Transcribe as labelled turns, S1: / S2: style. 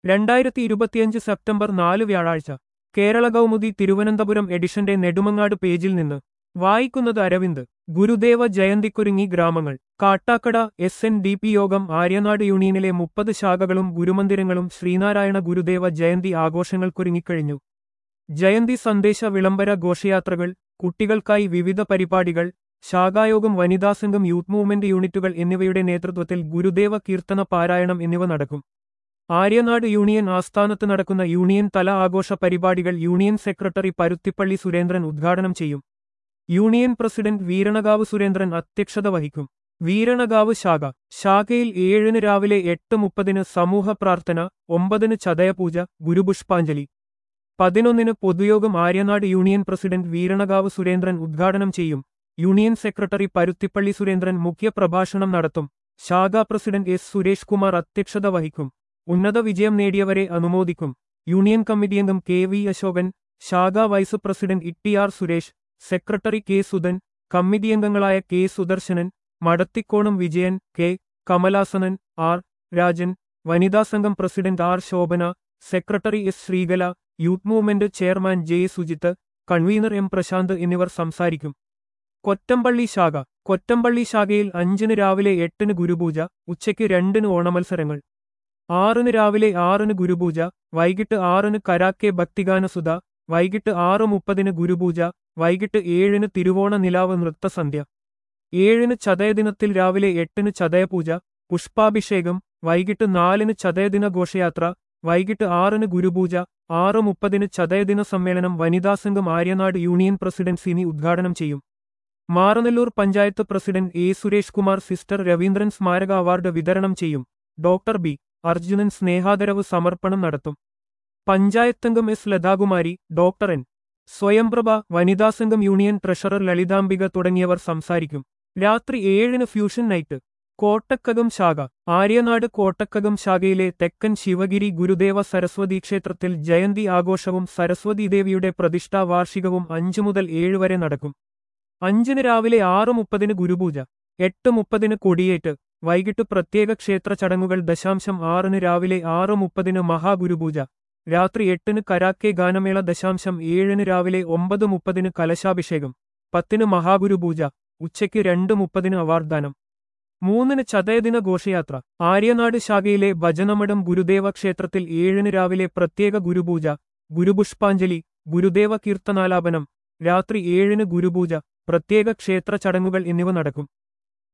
S1: രണ്ടായിരത്തി ഇരുപത്തിയഞ്ച് സെപ്റ്റംബർ നാല് വ്യാഴാഴ്ച കേരള കൗമുദി തിരുവനന്തപുരം എഡിഷന്റെ നെടുമങ്ങാട് പേജിൽ നിന്ന് വായിക്കുന്നത് അരവിന്ദ് ഗുരുദേവ ജയന്തിക്കൊരുങ്ങി ഗ്രാമങ്ങൾ Kattakada S N D P Yogam Aryanad യൂണിയനിലെ മുപ്പത് ശാഖകളും ഗുരുമന്ദിരങ്ങളും ശ്രീനാരായണ ഗുരുദേവ ജയന്തി ആഘോഷങ്ങൾക്കൊരുങ്ങിക്കഴിഞ്ഞു ജയന്തി സന്ദേശ വിളംബര ഘോഷയാത്രകൾ കുട്ടികൾക്കായി വിവിധ പരിപാടികൾ ശാഖായോഗം വനിതാസംഘം യൂത്ത് മൂവ്മെന്റ് യൂണിറ്റുകൾ എന്നിവയുടെ നേതൃത്വത്തിൽ ഗുരുദേവ കീർത്തന പാരായണം എന്നിവ നടക്കും ആര്യനാട് യൂണിയൻ ആസ്ഥാനത്ത് നടക്കുന്ന യൂണിയൻ തല ആഘോഷ പരിപാടികൾ യൂണിയൻ സെക്രട്ടറി പരുത്തിപ്പള്ളി സുരേന്ദ്രൻ ഉദ്ഘാടനം ചെയ്യും യൂണിയൻ പ്രസിഡന്റ് വീരണകാവ് സുരേന്ദ്രൻ അധ്യക്ഷത വഹിക്കും വീരണകാവ് ശാഖ ശാഖയിൽ ഏഴിന് രാവിലെ എട്ട് മുപ്പതിന് സമൂഹ പ്രാർത്ഥന ഒമ്പതിന് ചതയപൂജ ഗുരുപുഷ്പാഞ്ജലി പതിനൊന്നിന് പൊതുയോഗം ആര്യനാട് യൂണിയൻ പ്രസിഡന്റ് വീരണകാവ് സുരേന്ദ്രൻ ഉദ്ഘാടനം ചെയ്യും യൂണിയൻ സെക്രട്ടറി പരുത്തിപ്പള്ളി സുരേന്ദ്രൻ മുഖ്യപ്രഭാഷണം നടത്തും ശാഖാ പ്രസിഡന്റ് എസ് സുരേഷ് കുമാർ അധ്യക്ഷത വഹിക്കും ഉന്നത വിജയം നേടിയവരെ അനുമോദിക്കും യൂണിയൻ കമ്മിറ്റി അംഗം കെ വി അശോകൻ ശാഖാ vice president E R Suresh secretary K Sudhan committee അംഗങ്ങളായ K Sudarsanan Madathikonam Vijayan K Kamalasanan R Rajan വനിതാ സംഘം president R Sobhana secretary S Sreekala youth movement chairman J Sujith convenor M Prasanth എന്നിവർ സംസാരിക്കും കൊറ്റമ്പള്ളി ശാഖ കൊറ്റമ്പള്ളി ശാഖയിൽ അഞ്ചിന് രാവിലെ എട്ടിന് ഗുരുപൂജ ഉച്ചയ്ക്ക് രണ്ടിന് ഓണമത്സരങ്ങൾ ആറിന് രാവിലെ ആറിന് ഗുരുപൂജ വൈകിട്ട് ആറിന് കരാക്കെ ഭക്തിഗാനസുധ വൈകിട്ട് ആറ് മുപ്പതിന് ഗുരുപൂജ വൈകിട്ട് ഏഴിന് തിരുവോണ നിലാവ് നൃത്തസന്ധ്യ ഏഴിന് ചതയദിനത്തിൽ രാവിലെ എട്ടിന് ചതയപൂജ പുഷ്പാഭിഷേകം വൈകിട്ട് നാലിന് ചതയദിന ഘോഷയാത്ര വൈകിട്ട് ആറിന് ഗുരുപൂജ ആറ് മുപ്പതിന് ചതയദിന സമ്മേളനം വനിതാസംഘം ആര്യനാട് യൂണിയൻ പ്രസിഡന്റ് സിനി ഉദ്ഘാടനം ചെയ്യും Maranallur panchayat president A Suresh Kumar sister Raveendran സ്മാരക അവാർഡ് വിതരണം ചെയ്യും ഡോക്ടർ ബി അർജുനൻ സ്നേഹാദരവ് സമർപ്പണം നടത്തും പഞ്ചായത്തംഗം S Lathakumari doctor N Swayamprabha വനിതാസംഘം യൂണിയൻ ട്രഷറർ ലളിതാംബിക തുടങ്ങിയവർ സംസാരിക്കും രാത്രി ഏഴിന് ഫ്യൂഷൻ നൈറ്റ് കോട്ടക്കകം ശാഖ ആര്യനാട് കോട്ടക്കകം ശാഖയിലെ തെക്കൻ ശിവഗിരി ഗുരുദേവ സരസ്വതി ക്ഷേത്രത്തിൽ ജയന്തി ആഘോഷവും സരസ്വതി ദേവിയുടെ പ്രതിഷ്ഠാ വാർഷികവും അഞ്ചു മുതൽ ഏഴ് വരെ നടക്കും അഞ്ചിന് രാവിലെ ആറ് മുപ്പതിന് ഗുരുപൂജ എട്ട് മുപ്പതിന് കൊടിയേറ്റ് വൈകിട്ട് പ്രത്യേക ക്ഷേത്ര ചടങ്ങുകൾ ദശാംശം ആറിന് രാവിലെ ആറ് മുപ്പതിന് മഹാഗുരുപൂജ രാത്രി എട്ടിന് കരാക്കെ ഗാനമേള ദശാംശം ഏഴിന് രാവിലെ ഒമ്പത് മുപ്പതിന് കലശാഭിഷേകം പത്തിന് മഹാഗുരുപൂജ ഉച്ചയ്ക്ക് രണ്ട് മുപ്പതിന് അവാർഡാനം മൂന്നിന് ചതയദിന ഘോഷയാത്ര ആര്യനാട് ശാഖയിലെ ഭജനമഠം ഗുരുദേവ ക്ഷേത്രത്തിൽ ഏഴിന് രാവിലെ പ്രത്യേക ഗുരുപൂജ ഗുരുപുഷ്പാഞ്ജലി ഗുരുദേവ കീർത്തനാലാപനം രാത്രി ഏഴിന് ഗുരുപൂജ പ്രത്യേക ക്ഷേത്ര ചടങ്ങുകൾ എന്നിവ നടക്കും